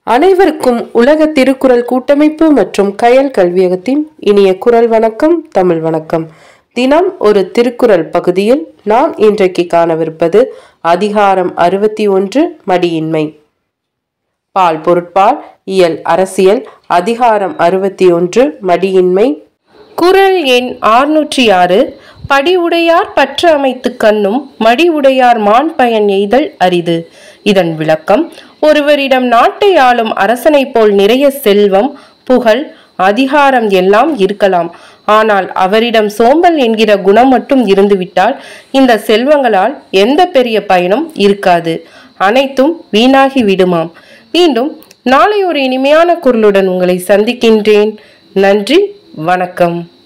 அனைவருக்கும் உலக திருக்குறள் கூட்டமைப்பு மற்றும் கயல் கல்வியகத்தின் இனிய குரல் வணக்கம் தமிழ் வணக்கம் தினம் ஒரு திருக்குறள் பகுதியில் நாம் இன்றைக்கு காணவிருப்பது அதிகாரம் அறுபத்தி ஒன்று மடியின்மை பால் பொருட்பால் இயல் அரசியல் அதிகாரம் அறுபத்தி ஒன்று மடியின்மை குறள் எண் ஆறுநூற்றி ஆறு படி உடையார் பற்று அமைத்து கண்ணும் மடி உடையார் மான் பயன் எய்தல் அரிது இதன் விளக்கம் ஒருவரிடம் நாட்டை ஆளும் அரசனைப் போல் நிறைய செல்வம் புகழ் அதிகாரம் எல்லாம் இருக்கலாம் ஆனால் அவரிடம் சோம்பல் என்கிற குணம் மட்டும் இருந்துவிட்டால் இந்த செல்வங்களால் எந்த பெரிய பயனும் இருக்காது அனைத்தும் வீணாகி விடுமாம் மீண்டும் நாளை ஒரு இனிமையான குரலுடன் உங்களை சந்திக்கின்றேன் நன்றி வணக்கம்